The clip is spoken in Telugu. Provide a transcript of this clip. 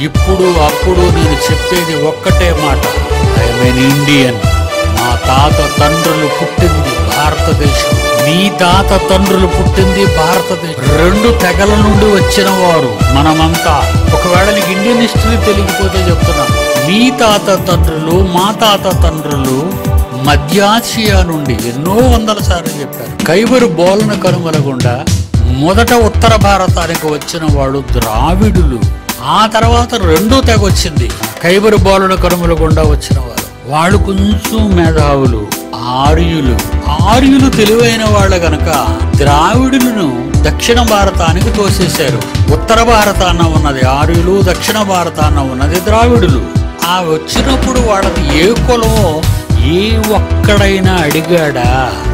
ఇప్పుడు అప్పుడు నేను చెప్పేది ఒక్కటే మాట ఐఎమ్ ఎన్ ఇండియన్ మా తాత తండ్రులు పుట్టింది భారతదేశం మీ తాత తండ్రులు పుట్టింది భారతదేశం రెండు తెగల నుండి వచ్చిన వారు మనమంతా ఒకవేళ నీకు ఇండియన్ హిస్టరీ తెలియకపోతే చెప్తున్నా మీ తాత తండ్రులు మా తాత తండ్రులు మధ్యాసియా నుండి ఎన్నో వందల సార్లు చెప్పారు కైబరు బోలన కనుమల గుండా మొదట ఉత్తర భారతానికి వచ్చిన వాళ్ళు ద్రావిడులు ఆ తర్వాత రెండో తెగ వచ్చింది కైబరు బోలన కనుమల గుండా వచ్చిన వారు వాళ్ళు కొంచెం మేధావులు ఆర్యులు ఆర్యులు తెలివైన వాళ్ళ గనక ద్రావిడులను దక్షిణ భారతానికి తోసేశారు ఉత్తర భారతాన ఉన్నది ఆర్యులు దక్షిణ భారతాన ఉన్నది ద్రావిడులు ఆ వచ్చినప్పుడు వాళ్ళది ఏ కులమో ఏ ఒక్కడైనా అడిగాడా